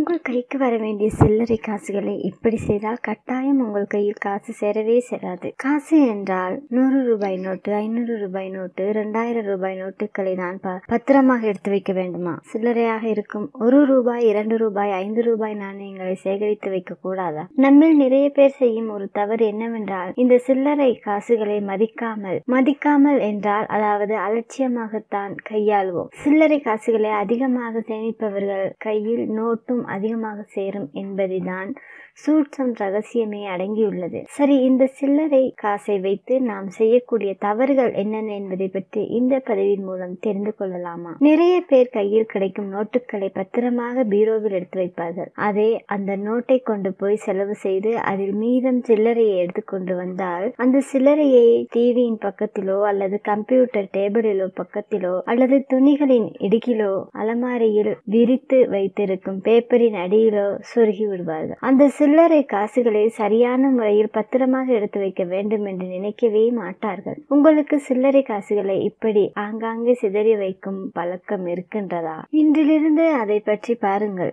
உங்கள் கைக்கு வர வேண்டிய சில்லறை காசுகளை இப்படி செய்தால் கட்டாயம் உங்கள் கையில் காசு சேரவே சேராது காசு என்றால் நூறு ரூபாய் நோட்டு ஐநூறு ரூபாய் நோட்டு இரண்டாயிரம் ரூபாய் நோட்டுகளை தான் ப- பத்திரமாக எடுத்து வைக்க வேண்டுமா சில்லறையாக இருக்கும் ஒரு ரூபாய் இரண்டு ரூபாய் ஐந்து ரூபாய் நாணயங்களை சேகரித்து வைக்க கூடாதா நம்மில் நிறைய பேர் செய்யும் ஒரு தவறு என்னவென்றால் இந்த சில்லறை காசுகளை மதிக்காமல் மதிக்காமல் என்றால் அதாவது அலட்சியமாகத்தான் கையாளுவோம் சில்லறை காசுகளை அதிகமாக சேமிப்பவர்கள் கையில் நோட்டும் அதிகமாக சேரும் என்பதுதான் சூட்சம் ரகசியமே அடங்கியுள்ளது சரி இந்த சில்லறை காசை வைத்து நாம் செய்யக்கூடிய தவறுகள் என்னென்ன என்பதை பற்றி இந்த பதிவின் மூலம் தெரிந்து கொள்ளலாமா நிறைய பேர் கையில் கிடைக்கும் நோட்டுகளை பத்திரமாக பீரோவில் எடுத்து வைப்பார்கள் அதே அந்த நோட்டை கொண்டு போய் செலவு செய்து அதில் மீதம் சில்லறையை எடுத்துக்கொண்டு வந்தால் அந்த சில்லறையை டிவியின் பக்கத்திலோ அல்லது கம்ப்யூட்டர் டேபிளிலோ பக்கத்திலோ அல்லது துணிகளின் இடுக்கிலோ அலமாரியில் விரித்து வைத்திருக்கும் பேப்பரின் அடியிலோ சொருகி விடுவார்கள் அந்த சில்லறை காசுகளை சரியான முறையில் பத்திரமாக எடுத்து வைக்க வேண்டும் என்று நினைக்கவே மாட்டார்கள் உங்களுக்கு சில்லறை காசுகளை இப்படி ஆங்காங்கே சிதறி வைக்கும் பழக்கம் இருக்கின்றதா இன்றிலிருந்து அதை பற்றி பாருங்கள்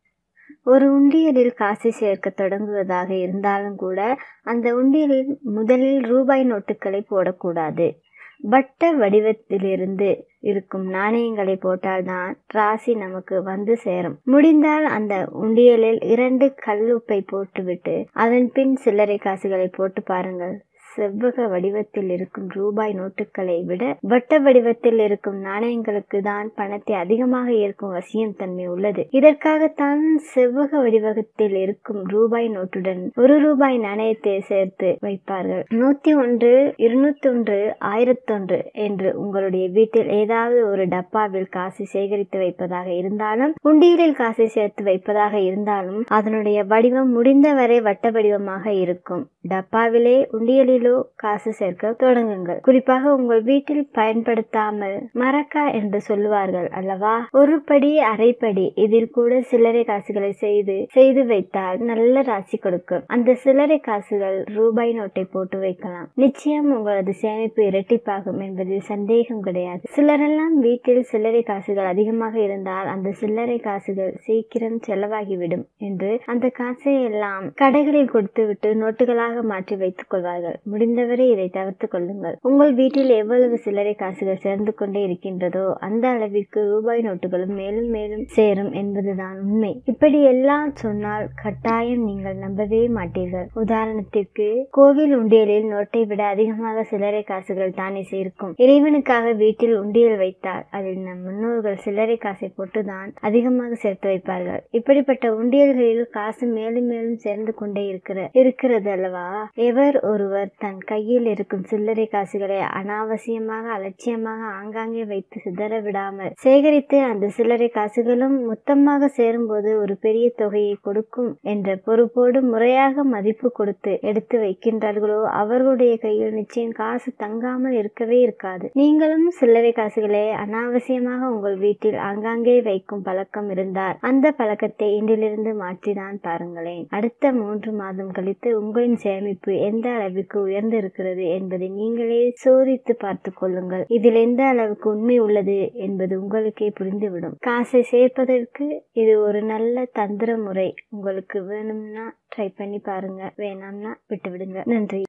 ஒரு உண்டியலில் காசை சேர்க்க தொடங்குவதாக இருந்தாலும் கூட அந்த உண்டியலில் முதலில் ரூபாய் நோட்டுகளை போடக்கூடாது வட்ட வடிவத்திலிருந்து இருக்கும் நாணயங்களை போட்டால்தான் ராசி நமக்கு வந்து சேரும் முடிந்தால் அந்த உண்டியலில் இரண்டு கல்லுப்பை போட்டுவிட்டு அதன் பின் சில்லறை காசுகளை போட்டு பாருங்கள் செவ்வக வடிவத்தில் இருக்கும் ரூபாய் நோட்டுகளை விட வட்ட வடிவத்தில் இருக்கும் நாணயங்களுக்கு தான் பணத்தை அதிகமாக ஈர்க்கும் வசியம் தன்மை உள்ளது இதற்காகத்தான் செவ்வக வடிவத்தில் இருக்கும் ரூபாய் நோட்டுடன் ஒரு ரூபாய் நாணயத்தை சேர்த்து வைப்பார்கள் நூத்தி ஒன்று இருநூத்தி ஒன்று ஆயிரத்தொன்று என்று உங்களுடைய வீட்டில் ஏதாவது ஒரு டப்பாவில் காசு சேகரித்து வைப்பதாக இருந்தாலும் உண்டியலில் காசை சேர்த்து வைப்பதாக இருந்தாலும் அதனுடைய வடிவம் முடிந்தவரை வட்ட வடிவமாக இருக்கும் டப்பாவிலே உண்டியலிலோ காசு சேர்க்க தொடங்குங்கள் குறிப்பாக உங்கள் வீட்டில் பயன்படுத்தாமல் மரக்கா என்று சொல்லுவார்கள் அல்லவா ஒரு படி அரைப்படி இதில் கூட சில்லறை காசுகளை செய்து செய்து வைத்தால் நல்ல ராசி கொடுக்கும் அந்த சில்லறை காசுகள் ரூபாய் நோட்டை போட்டு வைக்கலாம் நிச்சயம் உங்களது சேமிப்பு இரட்டிப்பாகும் என்பதில் சந்தேகம் கிடையாது சிலரெல்லாம் வீட்டில் சில்லறை காசுகள் அதிகமாக இருந்தால் அந்த சில்லறை காசுகள் சீக்கிரம் செலவாகிவிடும் என்று அந்த காசை எல்லாம் கடைகளில் கொடுத்துவிட்டு நோட்டுகளாக மாற்றி வைத்துக் கொள்வார்கள் முடிந்தவரை இதை தவிர்த்து கொள்ளுங்கள் உங்கள் வீட்டில் எவ்வளவு சில்லறை காசுகள் சேர்ந்து கொண்டே இருக்கின்றதோ அந்த அளவிற்கு ரூபாய் நோட்டுகளும் மேலும் மேலும் சேரும் என்பதுதான் உண்மை இப்படி எல்லாம் சொன்னால் கட்டாயம் நீங்கள் நம்பவே மாட்டீர்கள் உதாரணத்திற்கு கோவில் உண்டியலில் நோட்டை விட அதிகமாக சில்லறை காசுகள் தானே சேர்க்கும் இறைவனுக்காக வீட்டில் உண்டியல் வைத்தால் அதில் நம் முன்னோர்கள் சில்லறை காசை போட்டுதான் அதிகமாக சேர்த்து வைப்பார்கள் இப்படிப்பட்ட உண்டியல்களில் காசு மேலும் மேலும் சேர்ந்து கொண்டே இருக்கிற இருக்கிறது அல்லவா எவர் ஒருவர் தன் கையில் இருக்கும் சில்லறை காசுகளை அனாவசியமாக அலட்சியமாக ஆங்காங்கே வைத்து சிதற விடாமல் சேகரித்து அந்த சில்லறை காசுகளும் மொத்தமாக சேரும்போது ஒரு பெரிய தொகையை கொடுக்கும் என்ற பொறுப்போடு முறையாக மதிப்பு கொடுத்து எடுத்து வைக்கின்றார்களோ அவர்களுடைய கையில் நிச்சயம் காசு தங்காமல் இருக்கவே இருக்காது நீங்களும் சில்லறை காசுகளை அனாவசியமாக உங்கள் வீட்டில் ஆங்காங்கே வைக்கும் பழக்கம் இருந்தால் அந்த பழக்கத்தை இன்றிலிருந்து மாற்றிதான் பாருங்களேன் அடுத்த மூன்று மாதம் கழித்து உங்களின் சேமிப்பு எந்த அளவிற்கு உயர்ந்து இருக்கிறது என்பதை நீங்களே சோதித்து பார்த்து கொள்ளுங்கள் இதில் எந்த அளவுக்கு உண்மை உள்ளது என்பது உங்களுக்கே புரிந்துவிடும் காசை சேர்ப்பதற்கு இது ஒரு நல்ல தந்திர முறை உங்களுக்கு வேணும்னா ட்ரை பண்ணி பாருங்க வேணாம்னா விட்டு விடுங்க நன்றி